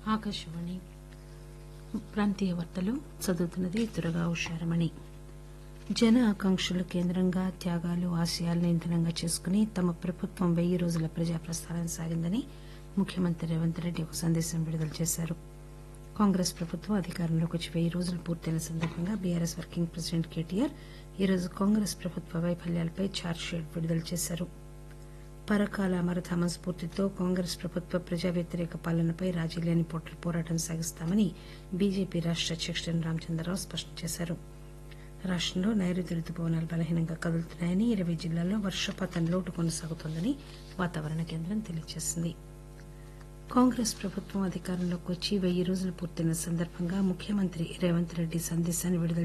ఆకాశవాణి ప్రాంతీయ వార్తలు చదువుతున్నది దురగా ఉషారమణి జన ఆకాంక్షలు కేంద్రంగా త్యాగాలు ఆశయాలను ఇంధనంగా చేసుకుని తమ ప్రభుత్వం వెయ్యి రోజుల ప్రజా ప్రస్థానం సాగిందని ముఖ్యమంత్రి రేవంత్ రెడ్డి ఒక సందేశం విడుదల చేశారు కాంగ్రెస్ ప్రభుత్వం అధికారంలోకి వచ్చి వెయ్యి రోజులు పూర్తయిన సందర్భంగా బీఆర్ఎస్ వర్కింగ్ ప్రెసిడెంట్ కేటీఆర్ ఈరోజు కాంగ్రెస్ ప్రభుత్వ వైఫల్యాలపై ఛార్జ్షీట్ విడుదల చేశారు పరకాల అమరధామ స్ఫూర్తితో కాంగ్రెస్ ప్రభుత్వ ప్రజా వ్యతిరేక పాలనపై రాజీ లేని పోరాటం సాగిస్తామని బీజేపీ రాష్ట అధ్యకుడు రామచంద్రరావు స్పష్టం చేశారు రాష్టంలో నైరుతి రుతుపవనాలు బలహీనంగా కదులుతున్నాయని ఇరవై జిల్లాల్లో వర్షపాతం లోటు కొనసాగుతోందని వాతావరణ కేంద్రం తెలియజేసింది కాంగ్రెస్ ప్రభుత్వం అధికారంలోకి వచ్చి వెయ్యి రోజులు పూర్తయిన సందర్భంగా ముఖ్యమంత్రి రేవంత్ రెడ్డి సందేశాన్ని విడుదల